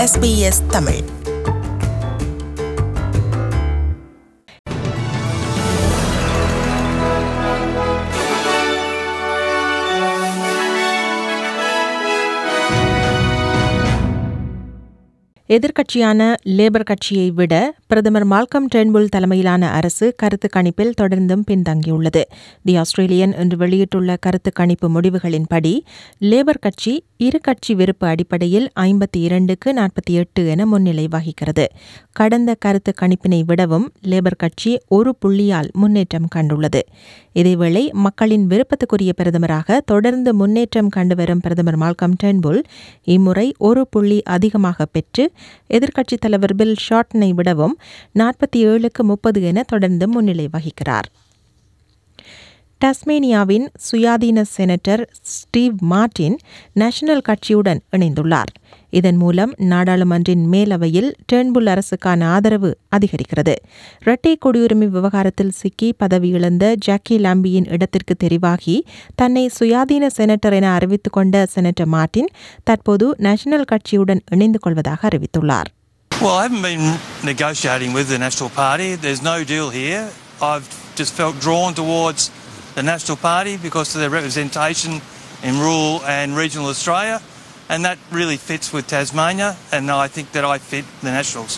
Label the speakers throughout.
Speaker 1: SBS Tamil எதிர்க்கட்சியான labour கட்சியை விட பிரதமர் மால்கம் டெர்ன்புல் தலைமையிலான அரசு கருத்து கணிப்பில் தொடர்ந்தும் பின்தங்கியுள்ளது தி ஆஸ்திரேலியன் இன்று வெளியிட்டுள்ள கருத்து கணிப்பு முடிவுகளின்படி லேபர் கட்சி இரு கட்சி விருப்பு அடிப்படையில் ஐம்பத்தி இரண்டுக்கு நாற்பத்தி எட்டு என முன்னிலை வகிக்கிறது கடந்த கருத்து கணிப்பினை விடவும் லேபர் கட்சி ஒரு புள்ளியால் முன்னேற்றம் கண்டுள்ளது இதேவேளை மக்களின் விருப்பத்துக்குரிய பிரதமராக தொடர்ந்து முன்னேற்றம் கண்டுவரும் பிரதமர் மால்கம் டெர்ன்புல் இம்முறை ஒரு புள்ளி அதிகமாக பெற்று எதிர்க்கட்சித் தலைவர் பில் ஷார்ட்டனை விடவும் நாற்பத்தி ஏழுக்கு முப்பது என தொடர்ந்து முன்னிலை வகிக்கிறார் டஸ்மேனியாவின் சுயாதீன செனட்டர் ஸ்டீவ் மார்டின் நேஷனல் கட்சியுடன் இணைந்துள்ளார் இதன் மூலம் நாடாளுமன்றின் மேலவையில் டேர்ன்புல் அரசுக்கான ஆதரவு அதிகரிக்கிறது இரட்டை குடியுரிமை விவகாரத்தில் சிக்கி பதவி இழந்த ஜாக்கி லாம்பியின் இடத்திற்கு தெரிவாகி தன்னை சுயாதீன செனட்டர் என அறிவித்துக் கொண்ட செனட்டர் மார்டின் தற்போது நேஷனல் கட்சியுடன் இணைந்து கொள்வதாக அறிவித்துள்ளார்
Speaker 2: Well, I haven't been negotiating with the National Party. There's no deal here. I've just felt drawn towards the National Party because of their representation in rural and regional Australia, and that really fits with Tasmania, and I think that I fit the Nationals.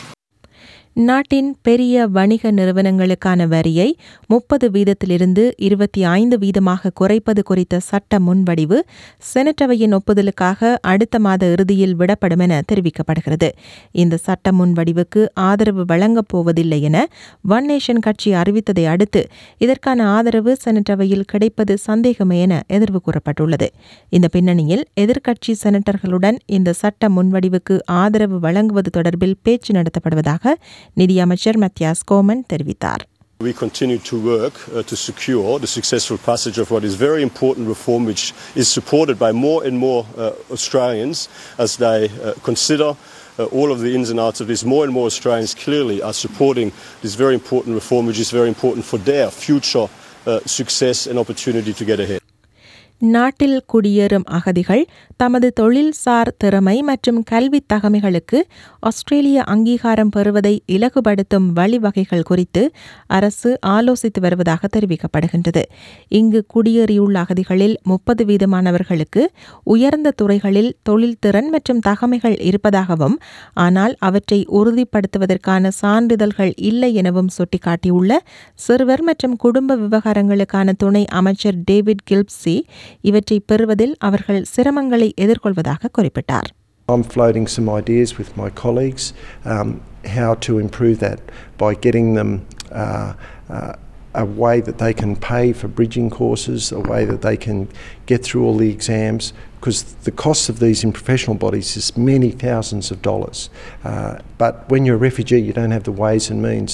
Speaker 1: நாட்டின் பெரிய வணிக நிறுவனங்களுக்கான வரியை முப்பது வீதத்திலிருந்து இருபத்தி ஐந்து வீதமாக குறைப்பது குறித்த சட்ட முன்வடிவு செனட்டவையின் ஒப்புதலுக்காக அடுத்த மாத இறுதியில் விடப்படும் என தெரிவிக்கப்படுகிறது இந்த சட்ட முன்வடிவுக்கு ஆதரவு வழங்கப் போவதில்லை என ஒன் நேஷன் கட்சி அறிவித்ததை அடுத்து இதற்கான ஆதரவு செனட்டவையில் கிடைப்பது சந்தேகமே என எதிர்வு கூறப்பட்டுள்ளது இந்த பின்னணியில் எதிர்க்கட்சி செனட்டர்களுடன் இந்த சட்ட முன்வடிவுக்கு ஆதரவு வழங்குவது தொடர்பில் பேச்சு நடத்தப்படுவதாக நிதியமைச்சர் மத்தியாஸ் கோமன் தெரிவித்தார்
Speaker 3: We continue to work uh, to secure the successful passage of what is very important reform, which is supported by more and more uh, Australians as they uh, consider uh, all of the ins and outs of this. More and more Australians clearly are supporting this very important reform, which is very important for their future uh, success and opportunity to get ahead.
Speaker 1: நாட்டில் குடியேறும் அகதிகள் தமது தொழில்சார் திறமை மற்றும் கல்வி தகமைகளுக்கு ஆஸ்திரேலிய அங்கீகாரம் பெறுவதை இலகுபடுத்தும் வழிவகைகள் குறித்து அரசு ஆலோசித்து வருவதாக தெரிவிக்கப்படுகின்றது இங்கு குடியேறியுள்ள அகதிகளில் முப்பது வீதமானவர்களுக்கு உயர்ந்த துறைகளில் தொழில்திறன் மற்றும் தகமைகள் இருப்பதாகவும் ஆனால் அவற்றை உறுதிப்படுத்துவதற்கான சான்றிதழ்கள் இல்லை எனவும் சுட்டிக்காட்டியுள்ள சிறுவர் மற்றும் குடும்ப விவகாரங்களுக்கான துணை அமைச்சர் டேவிட் கில்ப்சி இவற்றை பெறுவதில் அவர்கள் சிரமங்களை எதிர்கொள்வதாக குறிப்பிட்டார்
Speaker 4: I'm floating some ideas with my colleagues um, how to improve that by getting them uh, uh, a way that they can pay for bridging courses, a way that they can get through all the exams, because the cost of these in professional bodies is many thousands of dollars. Uh, but when you're a refugee, you don't have the ways and means.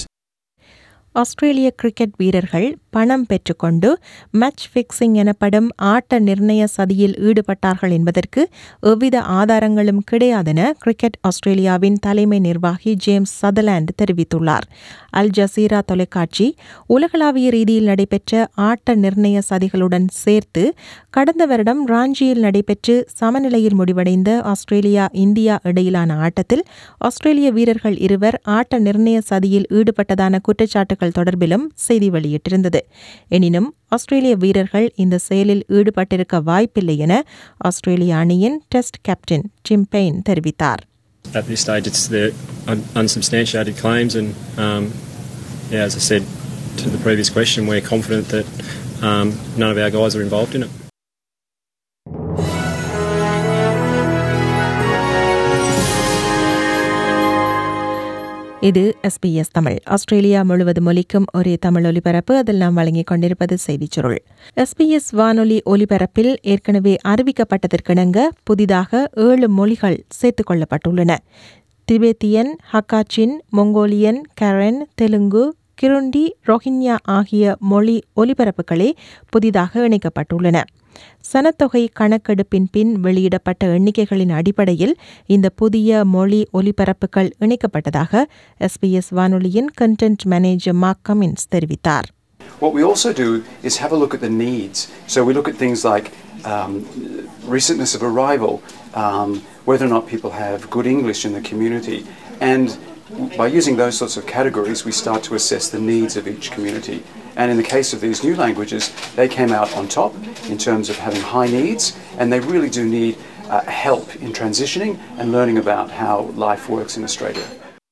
Speaker 1: Australian cricket வீரர்கள் பணம் பெற்றுக்கொண்டு match fixing எனப்படும் ஆட்ட நிர்ணய சதியில் ஈடுபட்டார்கள் என்பதற்கு எவ்வித ஆதாரங்களும் கிடையாதென கிரிக்கெட் ஆஸ்திரேலியாவின் தலைமை நிர்வாகி ஜேம்ஸ் சதர்லாண்ட் தெரிவித்துள்ளார் அல் ஜசீரா தொலைக்காட்சி உலகளாவிய ரீதியில் நடைபெற்ற ஆட்ட நிர்ணய சதிகளுடன் சேர்த்து கடந்த வருடம் ராஞ்சியில் நடைபெற்று சமநிலையில் முடிவடைந்த ஆஸ்திரேலியா இந்தியா இடையிலான ஆட்டத்தில் ஆஸ்திரேலிய வீரர்கள் இருவர் ஆட்ட நிர்ணய சதியில் ஈடுபட்டதான குற்றச்சாட்டுகள் தொடர்பிலும் செய்தி வெளியிட்டிருந்தது எனினும் ஆஸ்திரேலிய வீரர்கள் இந்த செயலில் ஈடுபட்டிருக்க வாய்ப்பில்லை என ஆஸ்திரேலிய அணியின் டெஸ்ட் கேப்டன் டிம் பெயின் தெரிவித்தார்
Speaker 5: At this stage, it's the un- unsubstantiated claims, and um, yeah, as I said to the previous question, we're confident that um, none of our guys are involved in it.
Speaker 1: இது SBS Tamil Australia முழுவதும் ஒலிக்கும் ஒரே தமிழ் ஒலிபரப்பு அதில் நாம் வழங்கிக் கொண்டிருப்பது செய்திச் சுருள் எஸ்பிஎஸ் வானொலி ஒலிபரப்பில் ஏற்கனவே அறிவிக்கப்பட்டதற்கிணங்க புதிதாக ஏழு மொழிகள் சேர்த்துக் கொள்ளப்பட்டுள்ளன Tibetan Hakha Chin Mongolian Karen Telugu Kirundi Rohingya ஆகிய மொழி ஒலிபரப்புகளே புதிதாக இணைக்கப்பட்டுள்ளன சனத்தொகை கணக்கெடுப்பின் பின் வெளியிடப்பட்ட எண்ணிக்கைகளின் அடிப்படையில் இந்த புதிய மொழி ஒலிபரப்புகள் இணைக்கப்பட்டதாக எஸ்பிஎஸ் வானொலியின் கண்டென்ட் மேனேஜர் மார்க் கமின்ஸ் தெரிவித்தார்
Speaker 6: What we also do is have a look at the needs. So we look at things like um, recentness of arrival, um, whether or not people have good English in the community. And by using those sorts of categories, we start to assess the needs of each community. And in the case of these new languages, they came out on top in terms of having high needs, and they really do need uh, help in transitioning and learning about how life works in Australia.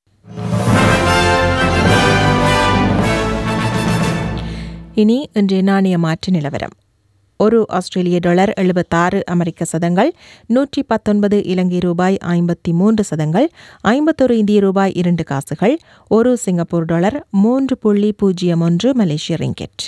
Speaker 1: இனி இன்றைய நாணய மாற்று நிலவரம் ஒரு ஆஸ்திரேலிய dollar எழுபத்தாறு அமெரிக்க சதங்கள் நூற்றி பத்தொன்பது இலங்கை ரூபாய் ஐம்பத்தி மூன்று சதங்கள் ஐம்பத்தொரு இந்திய ரூபாய் இரண்டு காசுகள் ஒரு சிங்கப்பூர் டாலர் மூன்று புள்ளி பூஜ்ஜியம் ஒன்று மலேசிய ரிங்கெட்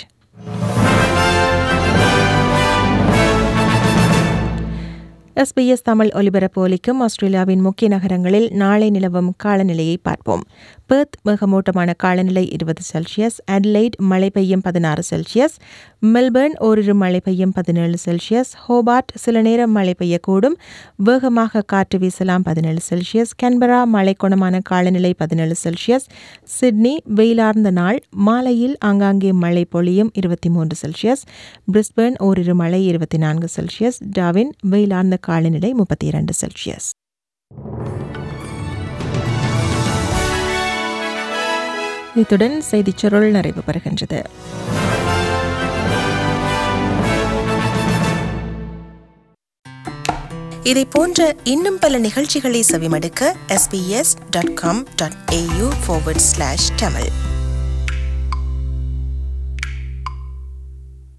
Speaker 1: எஸ்பிஎஸ் தமிழ் ஒலிபரப்பு ஒலிக்கும் ஆஸ்திரேலியாவின் முக்கிய நகரங்களில் நாளை நிலவும் காலநிலையை பார்ப்போம் பெர்த் மிகமூட்டமான காலநிலை இருபது செல்சியஸ் அட்லைட் மழை பெய்யும் பதினாறு செல்சியஸ் மெல்பர்ன் ஓரிரு மழை பெய்யும் பதினேழு செல்சியஸ் ஹோபார்ட் சில நேரம் மழை பெய்யக்கூடும் வேகமாக காற்று வீசலாம் பதினேழு செல்சியஸ் கன்பரா மழை குணமான காலநிலை பதினேழு செல்சியஸ் சிட்னி வெயிலார்ந்த நாள் மாலையில் ஆங்காங்கே மழை பொழியும் இருபத்தி மூன்று செல்சியஸ் பிரிஸ்பர்ன் ஓரிரு மழை இருபத்தி நான்கு செல்சியஸ் டாவின் வெயிலார்ந்த காலநிலை முப்பத்தி இரண்டு செல்சியஸ் இத்துடன் செய்திச் சுருள் நிறைவு பெறுகின்றது
Speaker 7: இதை போன்ற இன்னும் பல நிகழ்ச்சிகளை செவிமடுக்க sbs.com.au forward slash tamil